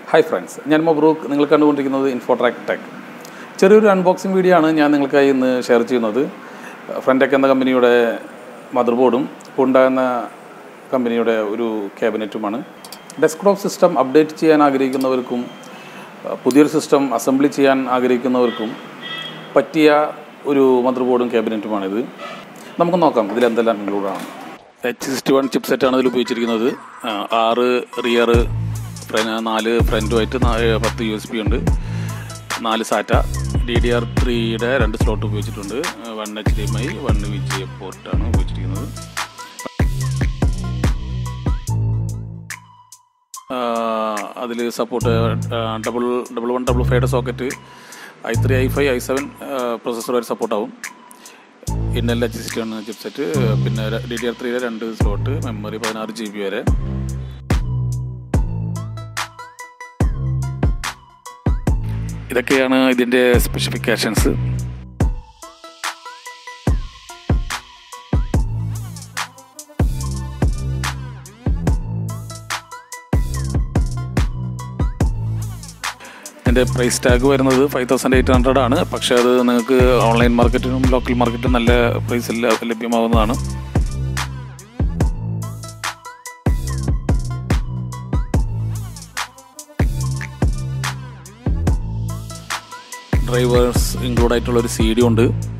hi friends ഞാൻ മൊബ്രൂക്ക് നിങ്ങൾ കണ്ടുകൊണ്ടിരിക്കുന്നത് ഇൻഫോട്രാക്ക് ടെക് ചെറിയൊരു അൺബോക്സിംഗ് വീഡിയോ ആണ് ഞാൻ നിങ്ങൾക്കായി ഇന്ന് ഷെയർ ചെയ്യുന്നത് ഫ്രണ്ടെക് എന്ന കമ്പനിയുടെ മദർ ബോർഡും ഹുണ്ട എന്ന കമ്പനിയുടെ ഒരു ക്യാബിനറ്റുമാണ് ഡെസ്ക്ടോപ്പ് സിസ്റ്റം അപ്ഡേറ്റ് ചെയ്യാൻ ആഗ്രഹിക്കുന്നവർക്കും അഹ് പുതിയൊരു സിസ്റ്റം അസംബ്ലി ചെയ്യാൻ ആഗ്രഹിക്കുന്നവർക്കും പറ്റിയ ഒരു മദർ ബോർഡും ക്യാബിനറ്റുമാണിത് നമുക്ക് നോക്കാം ഇതിൽ എന്തെല്ലാം ഇൻക്ലൂഡാണ് എച്ച് സിക്സ്റ്റി വൺ ചിപ്പ് സെറ്റാണ് ഇതിൽ ഉപയോഗിച്ചിരിക്കുന്നത് ആ, ആറ് റിയർ നാല് ഫ്രണ്ടുമായിട്ട് നാ- പത്ത് യു എസ് പി ഉണ്ട് നാല് സാറ്റ ഡി ഡി ആർ ത്രീയുടെ രണ്ട് സ്ലോട്ട് ഉപയോഗിച്ചിട്ടുണ്ട് one H D M I one V G A പോർട്ടാണ് ഉപയോഗിച്ചിരിക്കുന്നത് അതിൽ support double double one double ഫൈവയുടെ socket I three I five I seven processor വരെ സപ്പോർട്ടാവും ഇന്നൽ എച്ച് സിക്സ്റ്റി ആണ് ചിപ്സെറ്റ് പിന്നെ ഡി ഡി ആർ ത്രീയുടെ രണ്ട് സ്ലോട്ട് മെമ്മറി പതിനാറ് ജി ബി വരെ ഇതൊക്കെയാണ് ഇതിൻ്റെ സ്പെസിഫിക്കേഷൻസ് ഇതിൻ്റെ പ്രൈസ് ടാഗ് വരുന്നത് ഫൈവ് തൗസൻഡ് എയ്റ്റ് ഹൺഡ്രഡ് ആണ് പക്ഷേ അത് നിങ്ങൾക്ക് ഓൺലൈൻ മാർക്കറ്റിനും ലോക്കൽ മാർക്കറ്റിനും നല്ല പ്രൈസിൽ ലഭ്യമാവുന്നതാണ് ഡ്രൈവേഴ്സ് ഇൻക്ലൂഡ് ആയിട്ടുള്ള ഒരു സി ഡി ഉണ്ട്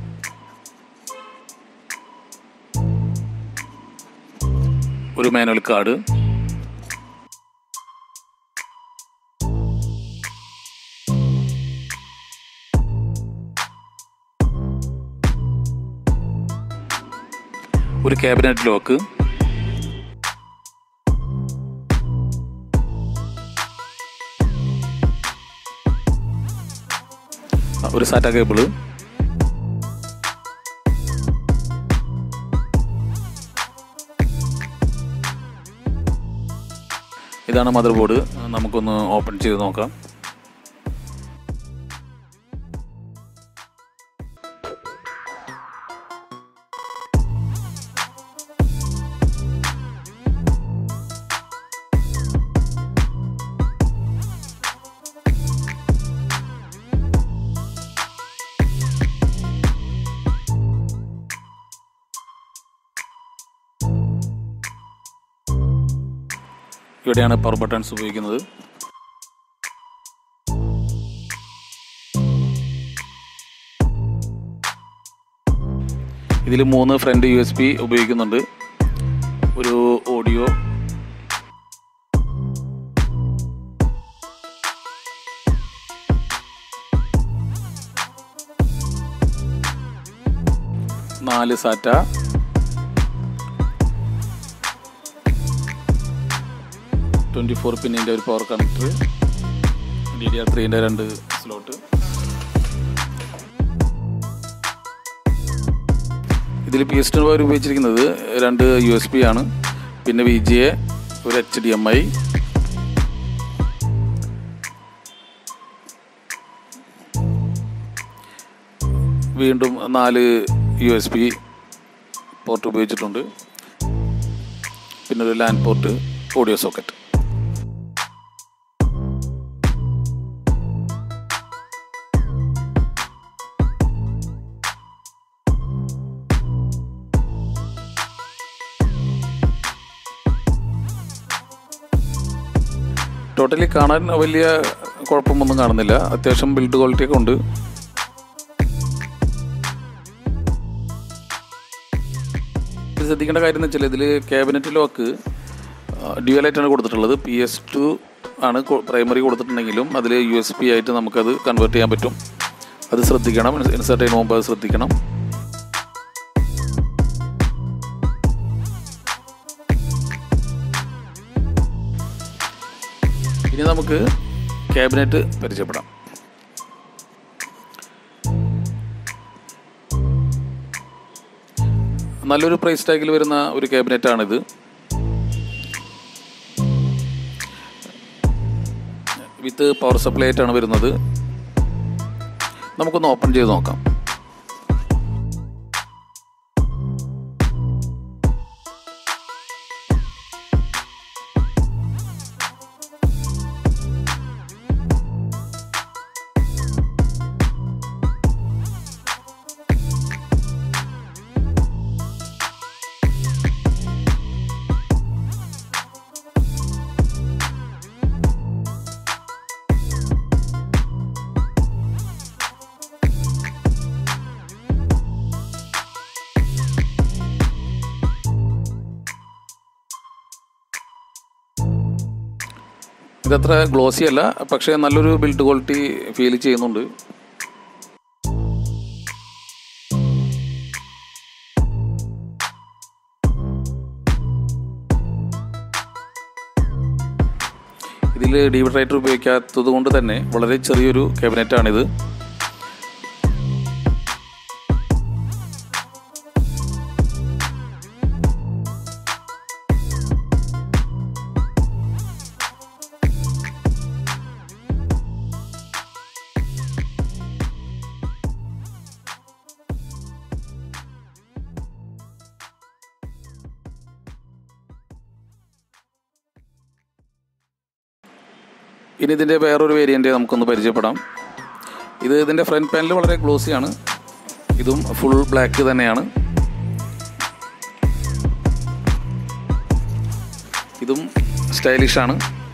ഒരു മാനുവൽ കാർഡ് ഒരു ക്യാബിനറ്റ് ലോക്ക് ഒരു സാറ്റ കേബിള് ഇതാണ് മദർ ബോർഡ് നമുക്കൊന്ന് ഓപ്പൺ ചെയ്ത് നോക്കാം ഇവിടെയാണ് പവർ ബട്ടൺസ് ഉപയോഗിക്കുന്നത് ഇതിൽ മൂന്ന് ഫ്രണ്ട് യു എസ് പി ഉപയോഗിക്കുന്നുണ്ട് ഒരു ഓഡിയോ നാല് സാറ്റ ട്വൻറ്റി ഫോർ പിന്നിൻ്റെ ഒരു power connector D D R ത്രീൻ്റെ രണ്ട് സ്ലോട്ട് ഇതിൽ പി എസ് ടി പവർ ഉപയോഗിച്ചിരിക്കുന്നത് രണ്ട് യു എസ് പി ആണ് പിന്നെ വി ജി എ ഒരു എച്ച് ഡി എം ഐ വീണ്ടും നാല് യു എസ് പി പോർട്ട് ഉപയോഗിച്ചിട്ടുണ്ട് പിന്നെ ഒരു LAN port audio socket totally കാണാൻ വലിയ കുഴപ്പമൊന്നും കാണുന്നില്ല അത്യാവശ്യം ബിൽഡ് ക്വാളിറ്റി ഒക്കെ ഉണ്ട് ഇത് ശ്രദ്ധിക്കേണ്ട കാര്യം എന്ന് വെച്ചാൽ ഇതിൽ ക്യാബിനറ്റ് ലോക്ക് ഡ്യുവലായിട്ടാണ് കൊടുത്തിട്ടുള്ളത് പി എസ് ടു ആണ് പ്രൈമറി കൊടുത്തിട്ടുണ്ടെങ്കിലും അതിൽ യു എസ് പി ആയിട്ട് നമുക്കത് കൺവേർട്ട് ചെയ്യാൻ പറ്റും അത് ശ്രദ്ധിക്കണം ഇൻസേർട്ട് ചെയ്യുന്ന മുമ്പ് അത് ശ്രദ്ധിക്കണം ഇനി നമുക്ക് ക്യാബിനറ്റ് പരിചയപ്പെടാം നല്ലൊരു പ്രൈസ് ടാഗിൽ വരുന്ന ഒരു ക്യാബിനറ്റ് ആണിത് വിത്ത് പവർ സപ്ലൈ ആയിട്ടാണ് വരുന്നത് നമുക്കൊന്ന് ഓപ്പൺ ചെയ്ത് നോക്കാം ഇതത്ര ഗ്ലോസി അല്ല പക്ഷേ നല്ലൊരു ബിൽഡ് ക്വാളിറ്റി ഫീൽ ചെയ്യുന്നുണ്ട് ഇതിൽ ഡീവിഡറേറ്റർ ഉപയോഗിക്കാത്തത് കൊണ്ട് തന്നെ വളരെ ചെറിയൊരു ക്യാബിനറ്റാണിത് ഇനി ഇതിൻ്റെ വേറൊരു വേരിയൻ്റ് നമുക്കൊന്ന് പരിചയപ്പെടാം ഇത് ഇതിൻ്റെ ഫ്രണ്ട് പാനൽ വളരെ ഗ്ലോസിയാണ് ഇതും ഫുൾ ബ്ലാക്ക് തന്നെയാണ് ഇതും സ്റ്റൈലിഷാണ്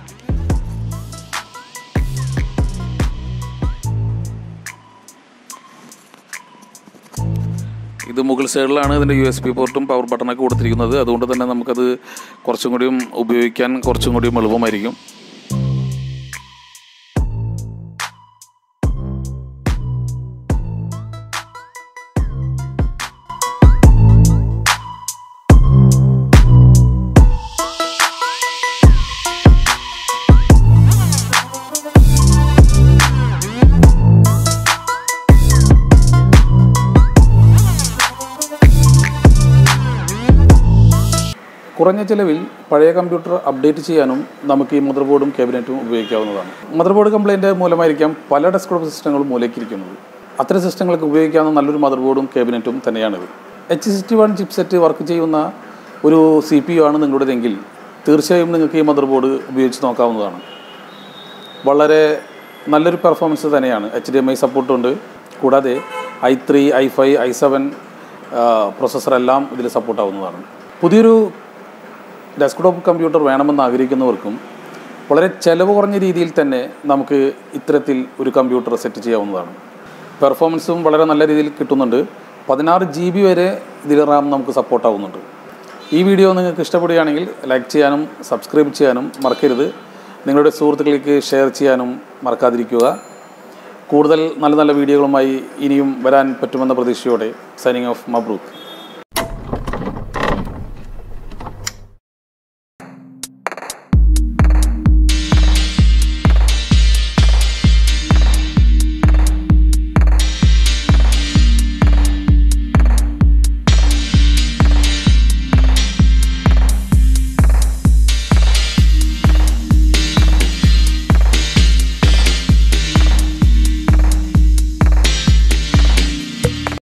ഇത് മുകൾ സൈഡിലാണ് ഇതിൻ്റെ യു എസ് പി പോർട്ടും പവർ ബട്ടണൊക്കെ കൊടുത്തിരിക്കുന്നത് അതുകൊണ്ട് തന്നെ നമുക്കത് കുറച്ചും കൂടിയും ഉപയോഗിക്കാൻ കുറച്ചും കൂടിയും എളുപ്പമായിരിക്കും കുറഞ്ഞ ചിലവിൽ പഴയ കമ്പ്യൂട്ടർ അപ്ഡേറ്റ് ചെയ്യാനും നമുക്ക് ഈ മദർ ബോർഡും ക്യാബിനറ്റും ഉപയോഗിക്കാവുന്നതാണ് മദർ ബോർഡ് കംപ്ലൈൻറ്റ് മൂലമായിരിക്കാം പല ഡെസ്ക്ടോപ്പ് സിസ്റ്റങ്ങളും മൂലയ്ക്കിരിക്കുന്നത് അത്തരം സിസ്റ്റങ്ങൾക്ക് ഉപയോഗിക്കാവുന്ന നല്ലൊരു മദർ ബോർഡും ക്യാബിനറ്റും തന്നെയാണിത് H sixty one chipset work ചെയ്യുന്ന ഒരു സി പി യു ആണ് നിങ്ങളുടേതെങ്കിൽ തീർച്ചയായും നിങ്ങൾക്ക് ഈ മദർ ബോർഡ് ഉപയോഗിച്ച് നോക്കാവുന്നതാണ് വളരെ നല്ലൊരു പെർഫോമൻസ് തന്നെയാണ് എച്ച് ഡി എം ഐ സപ്പോർട്ടുണ്ട് കൂടാതെ I three I five I seven പ്രോസസ്സറെല്ലാം ഇതിൽ സപ്പോർട്ടാവുന്നതാണ് പുതിയൊരു ഡെസ്ക്ടോപ്പ് കമ്പ്യൂട്ടർ വേണമെന്ന് ആഗ്രഹിക്കുന്നവർക്കും വളരെ ചിലവ് കുറഞ്ഞ രീതിയിൽ തന്നെ നമുക്ക് ഇത്തരത്തിൽ ഒരു കമ്പ്യൂട്ടർ സെറ്റ് ചെയ്യാവുന്നതാണ് പെർഫോമൻസും വളരെ നല്ല രീതിയിൽ കിട്ടുന്നുണ്ട് പതിനാറ് ജി ബി വരെ ഇതിൽ റാം നമുക്ക് സപ്പോർട്ടാവുന്നുണ്ട് ഈ വീഡിയോ നിങ്ങൾക്ക് ഇഷ്ടപ്പെടുകയാണെങ്കിൽ ലൈക്ക് ചെയ്യാനും സബ്സ്ക്രൈബ് ചെയ്യാനും മറക്കരുത് നിങ്ങളുടെ സുഹൃത്തുക്കളിലേക്ക് ഷെയർ ചെയ്യാനും മറക്കാതിരിക്കുക കൂടുതൽ നല്ല നല്ല വീഡിയോകളുമായി ഇനിയും വരാൻ പറ്റുമെന്ന പ്രതീക്ഷയോടെ സൈനിങ് ഓഫ് മബ്രൂക്ക്